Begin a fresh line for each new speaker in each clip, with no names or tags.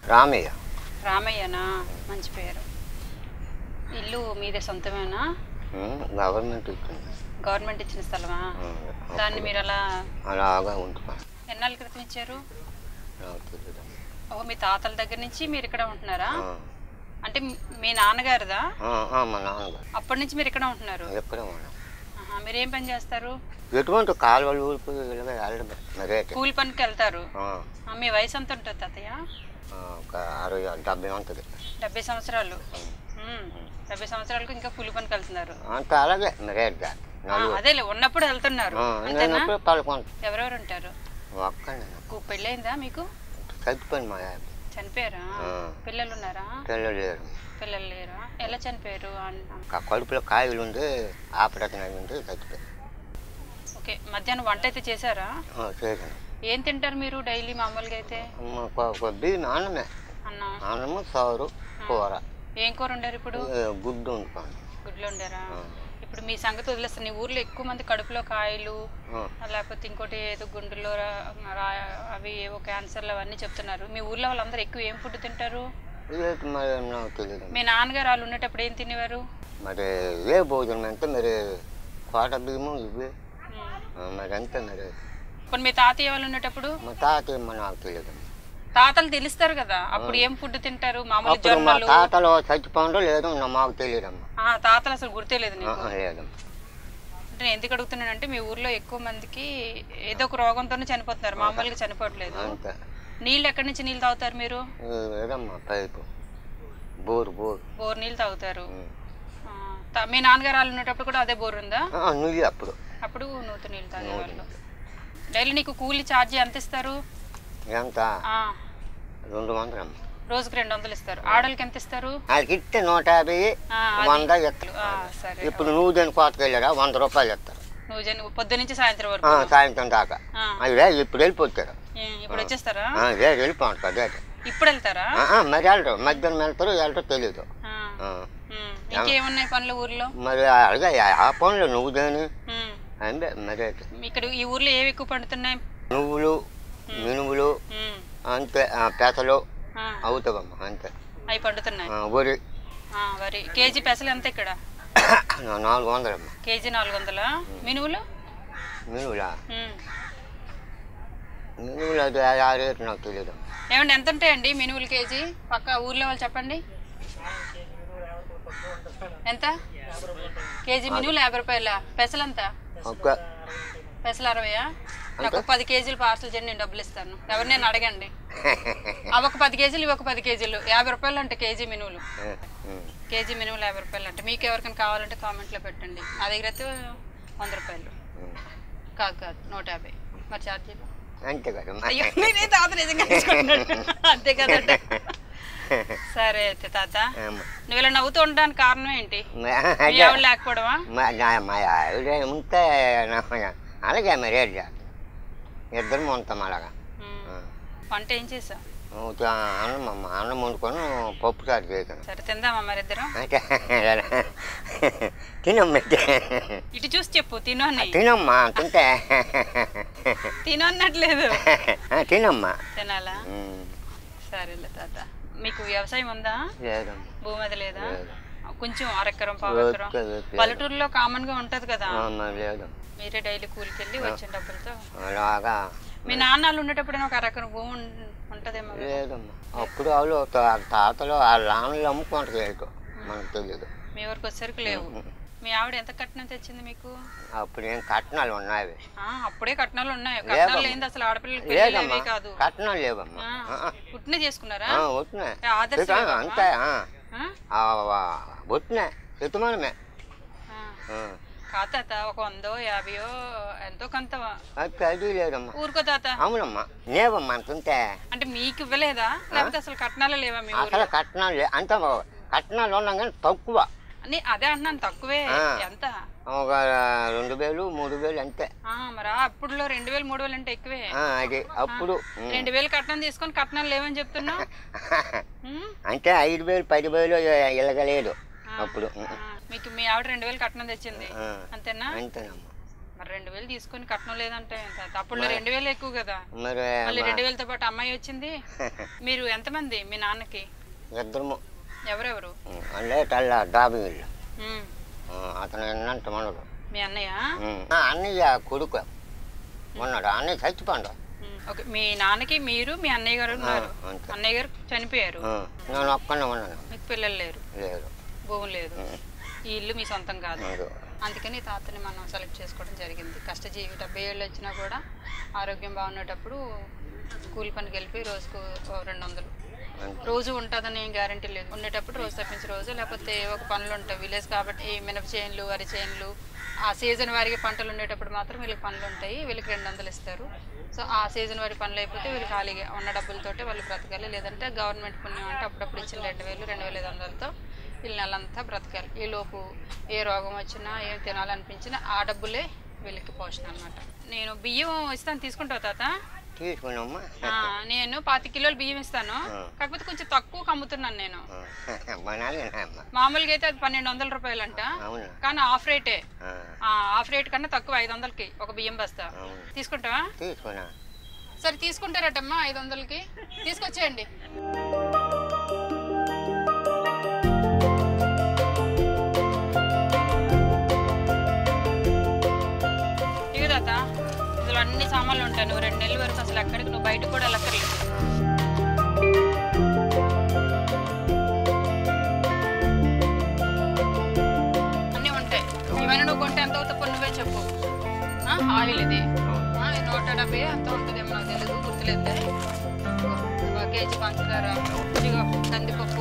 రామయ్య
రామయ్యనా మంచి పేరు ఇల్లు మీదే సొంతమేనా
ఉమ్, గవర్నమెంట్ ఇచ్చింది
గవర్నమెంట్ ఇచ్చిన స్థలమా
ఉమ్,
దాన్ని మీరు అలా
అలాగా ఉంటున్నాను
ఎన్నాళ్ళ క్రితం ఇచ్చారు
నాకు తెలియదు
ఓ మీ తాతల దగ్గర నుంచి మీరు ఇక్కడ ఉంటున్నారా
ఆ,
అంటే మీ- మీ నాన్నగారిదా
ఆ, ఆ, మా నాన్నగారు
అప్పటి నుంచి మీరు ఇక్కడ ఉంటున్నారు
ఎక్కడే ఉన్నాం
ఆహా, మీరు ఏం పని చేస్తారు
ఎటువంటి కాలువలు ఊరికి ఇలాగ వెళ్ళడమే మరేటి
కూలి పనికి వెళ్తారు
ఆ,
ఆ, మీ వయసు ఎంత ఉంటుంది తాతయ్య
ఆ, ఒక అరవై డెబ్బై ఉంటుంది
డెబ్బై సంవత్సరాలు ఉమ్, డెబ్బై సంవత్సరాలకు ఇంకా కూలి పనికి వెళ్తున్నారు
అంత అలాగే మరేటి దాకా
ఆ,
నలుగురు
అదేలే ఉన్నప్పుడు వెళ్తున్నారు
ఆ,
అంతేనా
నేనప్పుడు పదకొండు
ఎవరెవరు ఉంటారు
ఒక్కడే నేను
కు- పెళ్ళయిందా మీకు
చచ్చిపోయింది మా యాభై
చనిపోయారా
ఆ.
పిల్లలు ఉన్నారా
పిల్లలు లేరు
పిల్లలు లేరా ఎలా చనిపోయారు అన్న-
ఆ కడుపులో కాయలు ఉండి ఆపరేషన్ అయి ఉండి చచ్చిపోయింది
ఓకే మధ్యాహ్నం వంట అయితే చేశారా
ఆ, చేశాను
ఏం తింటారు మీరు డైలీ మామూలుగా అయితే
మాకు కొద్ది నాన్నమే
అన్న
అన్నము సారు కూర
ఏం కూర వండారు ఇప్పుడు
ఏ, గుడ్డు వండుకోండి
గుడ్లు వండారా
ఆ.
ఇప్పుడు మీ సంగతి వదిలేస్తాను నీ ఊర్లో ఎక్కువ మంది కడుపులో కాయలు
ఆ,
లేకపోతే ఇంకోటి ఏదో గుండెల్లో రా- రా- అవి ఏవో క్యాన్సర్లు అవన్నీ చెప్తున్నారు మీ ఊర్లో వాళ్ళందరూ ఎక్కువ ఏం ఫుడ్ తింటారు
ఇదేంటి మరి నాకు తెలియదు
మీ నాన్నగారు వాళ్ళు ఉండేటప్పుడు ఏం తినేవారు
మరి ఏ భోజనం అంటే మరి కోట బియ్యము ఇవి
ఉమ్.
ఆ, మరి అంతే మరి
ఇప్పుడు మీ తాతయ్య వాళ్ళు ఉండేటప్పుడు
మా తాత ఏమో నాకు తెలియదు
తాతలు తెలుస్తారు కదా అప్పుడు ఏం ఫుడ్ తింటారు మామూలు
అప్పుడు మా
జొన్నలు
తాతలు చచ్చిపోవడం లేదు నా మాకు తెలియదమ్మా
ఆ, తాతలు అసలు గుర్తేలేదు
ఆ,
నీకు
ఆ, లేదమ్మా
అంటే నేను ఎందుకు అడుగుతున్నానంటే మీ ఊర్లో ఎక్కువ మందికి ఏదో ఒక రోగంతోనే చనిపోతున్నారు మామూలుగా చనిపోవట్లేదు
అంతే
నీళ్ళు ఎక్కడి నుంచి నీళ్ళు తాగుతారు మీరు
ఇది లేదమ్మా పైపు బోరు బోరు
బోర్ నీళ్ళు తాగుతారు
ఉమ్.
ఆ, తా- మీ నాన్నగారు వాళ్ళు ఉండేటప్పుడు కూడా అదే బోర్ ఉందా
ఆ, నువ్వు అప్పుడు
అప్పుడు నూత నీళ్ళు తాగేవాళ్ళు డైలీ నీకు కూలీ ఛార్జీ ఎంత ఇస్తారు
ఎంత
ఆ,
రెండు వందలు అమ్మా
రోజుకి రెండు వందలు ఇస్తారు ఆడోళ్ళకి ఎంత ఇస్తారు
వాళ్ళకి ఇస్తే నూట యాభై
ఆ, అది-
వంద ఇస్తారు
ఆ, సరే
ఇప్పుడు నువ్వు దేని కోతకు వెళ్ళారా వంద రూపాయలు ఇస్తారు
నువ్వు జన్ పొద్దు నుంచి సాయంత్రం
ఆ,
వరకు
సాయంత్రం దాకా
ఆ,
అదే ఇప్పుడు వెళ్ళిపోతారు
ఏ, ఇప్పుడు వచ్చేస్తారా
ఆ, అదే వెళ్ళిపోతారు అదే
ఇప్పుడు వెళ్తారా
ఆ, ఆ, మరి వెళ్ళరు మధ్యాహ్నం వెళ్తారు వెళ్ళరు తెలియదు
ఆ,
ఆ,
ఉమ్. ఇంకేమున్నాయి పనులు ఊర్లో
మరి అలాగే ఆ పనులు నువ్వు దేని
ఉమ్.
అంతే మరి
ఇక్కడ ఈ ఊర్లో ఏవి ఎక్కువ పండుతున్నాయి
నువ్వులు మినుములు
ఉమ్.
అంతే ఆ, పెసలు
ఆ,
అవుతావమ్మా అంతే
అవి పండుతున్నాయి
ఆ, వరి
ఆ, వరి కేజీ పెసలు ఎంత ఇక్కడ
నాలుగు వందలమ్మా
కేజీ నాలుగు వందలా మినువులు
మినువులా
ఉమ్.
మినువులు అది ఆ రేటు నాకు తెలియదు
ఏమండి ఎంత ఉంటాయండి మినువులు కేజీ పక్క ఊర్లో వాళ్ళు చెప్పండి ఎంత కేజీ మినువులు యాభై రూపాయల పెసలు ఎంత
ఒక్క
పెసలు అరవయా నాకు ఒక పది కేజీలు పార్సల్ చేయండి నేను డబ్బులు ఇస్తాను ఎవరు నేను అడగండి అవి ఒక పది కేజీలు ఇవి ఒక పది కేజీలు యాభై రూపాయలు అంటే కేజీ మినువులు
ఉమ్.
కేజీ మినుములు యాభై రూపాయలు అంటే మీకు ఎవరికైనా కావాలంటే కామెంట్లో పెట్టండి నా దగ్గర అయితే వంద రూపాయలు
ఉమ్.
కాదు కాదు నూట యాభై మరి ఛార్జీలు
అంతే కదమ్మా
అయ్యో నేనే తాత నిజంగా తీసుకుంటున్నాడు. అంతే కదండి సరే అయితే తాత
అమ్మ.
నువ్వు ఇలా నవ్వుతూ ఉండడానికి కారణం ఏంటి
మ-
మీ
అదే
ఆవిడ లేకపోవడమా
మా నా- మా ఆవిడ ఉంటే నా- అలాగే మరి ఏం చేస్తాం ఇద్దరం ఉంటాం అలాగా
ఉమ్.
ఆ.
వంట ఏం చేసావు
ఉత్త అన్నం అమ్మ అన్నం వండుకొని పప్పు చారు చేయగలను
సరే తిందామా మరిద్దరం
అంటే తినమ్మ
ఇటు చూసి చెప్పు తిను అని
తినమ్మా తింటే
తిను అన్నట్లేదు
తినమ్మా
తినాలా
ఉమ్.
సరేలే తాత మీకు వ్యవసాయం ఉందా
లేదమ్మా
భూమి అది లేదా
లేదు.
కొంచెం అరెకరం పావు ఎకరం
ఓకే, ఓకే.
పల్లెటూరులో కామన్ గా ఉంటది కదా
అమ్మ లేదు
మీరే డైలీ కూలికి వెళ్ళి వచ్చిన డబ్బులతో
అలాగా
మీ నాన్నలు ఉండేటప్పుడు ఒక అరెకరం భూమి ఉం- ఉంటదేమో కదా.
లేదమ్మా అప్పుడు వాళ్ళు తా- తాతలు ఆ లాన్లు అమ్ముకుంటారు లేదు మనకు తెలియదు
మీ ఊరికి వచ్చేసరికి లేవు మీ ఆవిడ ఎంత కట్నం తెచ్చింది మీకు
అప్పుడు ఏం కట్నాలు ఉన్నాయి
ఆ అప్పుడే కట్నాలు ఉన్నాయి కట్నాలు
లేవమ్మా.
లేనిది అసలు ఆడపిల్లలకి
లేదమ్మా
పెళ్ళిళ్ళే కాదు
కట్నాలు లేవమ్మా
ఆ, పుట్టిన చేసుకున్నారా
ఆ, వస్తున్నాయి
ఏ, ఆదర్శ
ఆ, అంతే ఆ.
ఆ?
ఆ, వస్తున్నాయి ఎత్తుమనమే
ఆ. కాదు తాత ఒక వందో యాభయో ఎంతో కొంత
అది అది లేదమ్మా
ఊరుకో తాత
అవునమ్మా లేవమ్మా అంటుంటే
అంటే మీకు ఇవ్వలేదా లేకపోతే అసలు కట్నాలు లేవా మీ ఊరు
అసలు కట్నాలు లే- అంత కట్నాలు ఉన్నాం కానీ తక్కువ
అని అదే అంటున్నాను తక్కువే
ఆ.
ఎంత
ఒక రెండు వేలు మూడు వేలు అంతే
ఆ, మరి ఆ అప్పుడులో రెండు వేలు మూడు వేలు అంటే ఎక్కువే
ఆ, అది అప్పుడు ఉమ్.
రెండు వేలు కట్నం తీసుకొని కట్నాలు లేవని చెప్తున్నా ఉమ్?
అంటే ఐదు వేలు పది వేలు ఇలగలేదు
ఆ,
అప్పుడు ఉమ్.
ఆ, మీకు మీ ఆవిడ రెండు వేలు కట్నం తెచ్చింది
ఆ,
అంతేనా
అంతేనమ్మా
మరి రెండు వేలు తీసుకొని కట్నం లేదంటే ఎంత? అప్పుడు రెండు వేలు ఎక్కువ కదా
మరి
మళ్ళీ రెండు వేలతో పాటు అమ్మాయి వచ్చింది మీరు ఎంతమంది మీ నాన్నకి
ఇద్దరము
ఎవరెవరు
అంటే తల్ల డాబు ఇల్లు
ఉమ్.
ఆ, అతను ఎన్నంత మనడు
మీ అన్నయ్య
అన్నయ్య కొడుకు ఉన్నాడు అన్నయ్య చచ్చిపోండు
ఉమ్. ఓకే మీ నాన్నకి మీరు మీ అన్నయ్య గారు ఉన్నారు
అంతే
అన్నయ్య గారు చనిపోయారు
ఆ, నేను ఒక్కనే ఉన్నాను
మీకు పిల్లలు లేరు
లేదు
భూమి లేదు ఈ ఇల్లు మీ సొంతం కాదు
లేదు.
అందుకని తాతని మనం సెలెక్ట్ చేసుకోవడం జరిగింది కష్టజీవి డెబ్బై ఏళ్ళు వచ్చినా కూడా ఆరోగ్యం బాగున్నటప్పుడు కూలి పనికి వెళ్ళిపోయి రోజుకు ఓ రెండు వందలు
అంతే.
రోజు ఉంటుందని ఏం గ్యారంటీ లేదు ఉండేటప్పుడు రోజు తప్పించి రోజు లేకపోతే ఒక పనులు ఉంటాయి విలేజ్ కాబట్టి ఈ మినప చేనులు వరి చేనులు ఆ సీజన్ వారికి పంటలు ఉండేటప్పుడు మాత్రం వీళ్ళకి పనులు ఉంటాయి వీళ్ళకి రెండు వందలు ఇస్తారు సో ఆ సీజన్ వారి పనులు అయిపోతే వీళ్ళు ఖాళీగా ఉన్న డబ్బులతోటే వాళ్ళు బ్రతకాలి లేదంటే గవర్నమెంట్ పుణ్యం అంటే అప్పుడప్పుడు ఇచ్చిన రెండు వేలు రెండు వేల ఐదు వందలతో వీళ్ళు నెలంతా బ్రతకాలి ఈ లోపు ఏ రోగం వచ్చినా ఏం తినాలనిపించినా ఆ డబ్బులే వీళ్ళకి పోషణ అనమాట నేను బియ్యం ఇస్తాను తీసుకుంటావు తాత
తీసుకున్నామ్మా
ఆ, నేను పాతి కిలోలు బియ్యం ఇస్తాను కాకపోతే కొంచెం తక్కువ కమ్ముతున్నాను నేను
బనాలేనమ్మా
మామూలుగా అయితే అది పన్నెండు వందల రూపాయలంట
అవును
కానీ ఆఫ్ రేటే
ఆ,
ఆ, ఆఫ్ రేట్ కన్నా తక్కువ ఐదు వందలకి ఒక బియ్యం బస్తా
అవును
తీసుకుంటావా
తీసుకున్నా
సరే తీసుకుంటారటమ్మా ఐదు వందలకి తీసుకొచ్చేయండి ఇవి తాత ఇందులో అన్ని సామాన్లు ఉంటాయి నువ్వు రెండు నెలల వరకు అసలు ఎక్కడికి నువ్వు బయట కూడా వెళ్ళక్కర్లేదు అన్నీ ఉంటాయి ఇవన్నీ నువ్వు కొంటే ఎంత అవుతుంది నువ్వే చెప్పు ఆ, ఆయిల్ ఇది ఆ, ఇది నూట డెబ్బై ఎంత ఉంటుందేమో నాకు తెలియదు గుర్తులేదు ఇదిగో, ఒక కేజీ పంచదార ఇదిగో కందిపప్పు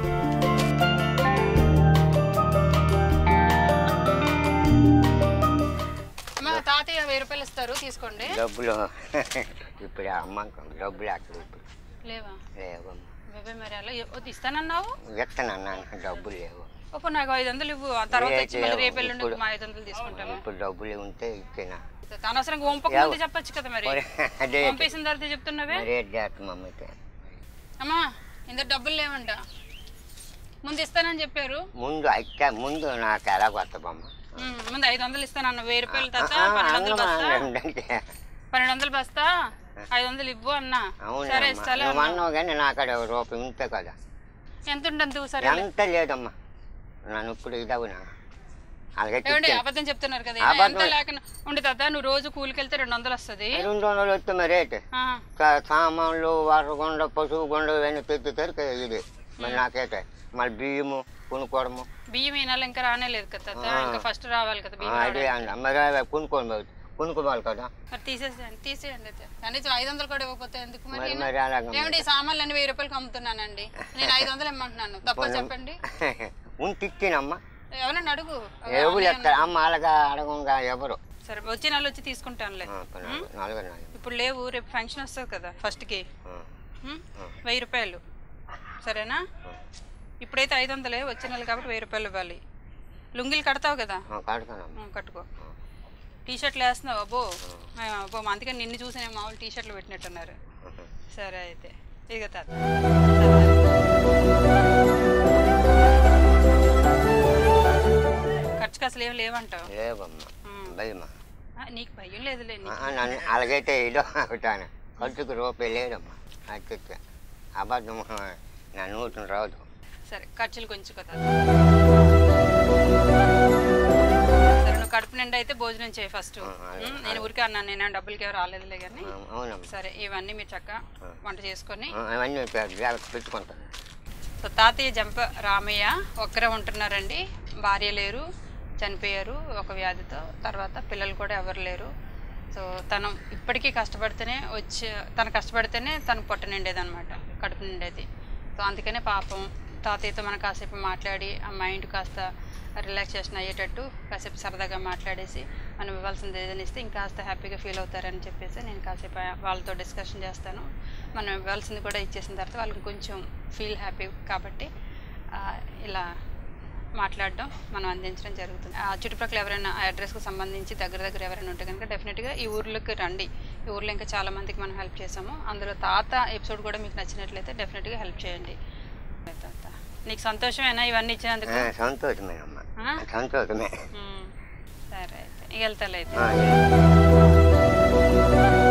అమ్మ, తాతయ్య వెయ్యి రూపాయలు ఇస్తారు తీసుకోండి
డబ్బులు ఇప్పుడు అమ్మ డబ్బులు అక్కడ ఇప్పుడు
లేవా
లేవమ్మా
బేబే మరి అలా ఎ- వద్దు ఇస్తానన్నావు
ఎత్తనన్నా డబ్బులు లేవు
ఒక నాకు ఐదు వందలు ఇవ్వు ఆ తర్వాత వచ్చి మళ్ళీ రేపు ఎల్లుండి
ఇప్పుడు-
మా ఐదు వందలు తీసుకుంటాము
ఇప్పుడు డబ్బులు ఉంటే ఇచ్చేనా
అనవసరంగా వంపక ముందు చెప్పొచ్చు కదా మరి
మరి అదే
పంపేసిన తర్వాత చెప్తున్నావే
మరి ఏం చేస్తాం అమ్మకి
అమ్మా ఇంత డబ్బులు లేవంట ముందు ఇస్తానని చెప్పారు
ముందు అయితే ముందు నాకు ఎలా కొత్తమ్మా
ఉమ్, ముందు ఐదు వందలు ఇస్తానన్న వెయ్యి రూపాయలు తాత పన్నెండు వందలు బస్తా పన్నెండు వందలు బస్తా ఐదు వందలు ఇవ్వు అన్న సరే
అవునమ్మా
ఇస్తాలే
నువ్వు అన్నావు కానీ నాకు అక్కడ రూపాయి ఉంటే కదా
ఎంత ఉంటుంది సరే
ఎంత లేదమ్మా నన్ను ఇప్పుడు ఇదవునా అలాగే
ఏమండి అబద్ధం చెప్తున్నారు కదా
అబద్ధం.
ఎంత లేకుండా ఉండి తాత నువ్వు రోజు కూలికి వెళ్తే రెండు వందలు వస్తుంది
రెండు వందలు వస్తే మరి రేటు
ఆ,
కా- సామాన్లు వరగొండ పశువు గొండ ఇవన్నీ తెచ్చేసరికి ఇది మరి నాకైతే మళ్ళీ బియ్యము కొనుక్కోవడము
బియ్యం ఈ నెల ఇంకా రానే లేదు కదా తాత ఇంకా ఫస్ట్ రావాలి కదా
ఆ,
బియ్యం
అదే అండి మరి అవి కొనుక్కోవాలి కొనుక్కోవాలి కదా
మరి తీసేసేయండి తీసేయండి అయితే కనీసం ఐదు వందలు కూడా ఇవ్వకపోతే ఎందుకు మరి
మరి మరి అలాగ
ఏమండి ఈ సామాన్లు అన్ని వెయ్యి రూపాయలకి అమ్ముతున్నానండి నేను ఐదు వందలు ఇమ్మంటున్నాను తప్ప చెప్పండి
ఉంటే ఇచ్చినమ్మా
ఎవరన్నా అడుగు
ఎవరు ఎత్తారు అమ్మ అలాగా అడగంగా ఎవరు
సరే వచ్చే నెల వచ్చి తీసుకుంటానులే
ఆ, నాలుగు నాలుగు నాలుగు
ఇప్పుడు లేవు రేపు ఫంక్షన్ వస్తుంది కదా ఫస్ట్కి
ఆ,
ఉం? వెయ్యి రూపాయలు సరేనా ఇప్పుడైతే ఐదు వందలే వచ్చే నెల కాబట్టి వెయ్యి రూపాయలు ఇవ్వాలి లుంగీలు కడతావు కదా
ఆ, కడతానమ్మా
ఉం, కట్టుకో టీ షర్ట్లు వేస్తున్నావు అబ్బో ఆ, అబ్బో అందుకని నిన్ను చూసి నేను మామూలు టీ షర్ట్లు పెట్టినట్టున్నారు సరే అయితే ఇక తాత ఖర్చుకి అసలు ఏం లేవంటావు
లేవమ్మా
ఉం.
భయమా
ఆ, నీకు భయం లేదులే నీ
ఆ, నన్ను అలాగైతే ఇదో అవుతాను ఖర్చుకు రూపాయి లేదమ్మా అది అబద్ధం నా నూటను రాదు
సరే ఖర్చులు కొంచెం కదా సరే నువ్వు కడుపు నిండా అయితే భోజనం చేయి ఫస్ట్ నేను ఊరికే అన్నాను నేను డబ్బులకి ఎవరు రాలేదులే కానీ
ఆ, అవునమ్మా
సరే ఇవన్నీ మీరు చక్కగా వంట చేసుకొని
ఆ, అవన్నీ జాగ్రత్త పెట్టుకుంటాను
సో తాతయ్య జంప రామయ్య ఒక్కరే ఉంటున్నారండి భార్య లేరు చనిపోయారు ఒక వ్యాధితో తర్వాత పిల్లలు కూడా ఎవరు లేరు సో తను ఇప్పటికీ కష్టపడితేనే వచ్చి తను కష్టపడితేనే తను పొట్ట నిండేది అనమాట కడుపు నిండేది సో అందుకనే పాపం తాతయ్యతో మనం కాసేపు మాట్లాడి ఆ మైండ్ కాస్త రిలాక్సేషన్ అయ్యేటట్టు కాసేపు సరదాగా మాట్లాడేసి మనం ఇవ్వాల్సింది ఏదైనా ఇస్తే ఇంకాస్త హ్యాపీగా ఫీల్ అవుతారని చెప్పేసి నేను కాసేపు ఆ- వాళ్ళతో డిస్కషన్ చేస్తాను మనం ఇవ్వాల్సింది కూడా ఇచ్చేసిన తర్వాత వాళ్ళకి కొంచెం ఫీల్ హ్యాపీ కాబట్టి ఆ, ఇలా మాట్లాడడం మనం అందించడం జరుగుతుంది ఆ చుట్టుపక్కల ఎవరైనా ఆ అడ్రస్కి సంబంధించి దగ్గర దగ్గర ఎవరైనా ఉంటే కనుక డెఫినెట్గా ఈ ఊర్లోకి రండి ఈ ఊర్లో ఇంకా చాలా మందికి మనం హెల్ప్ చేసాము అందులో తాత ఎపిసోడ్ కూడా మీకు నచ్చినట్లయితే డెఫినెట్గా హెల్ప్ చేయండి తాత నీకు సంతోషమేనా ఇవన్నీ ఇచ్చినందుకు
ఆ, సంతోషమేనమ్మా
ఆ?
సంతోషమే
మ్మ్. సరే అయితే ఇక వెళ్తాలే అయితే
ఆ,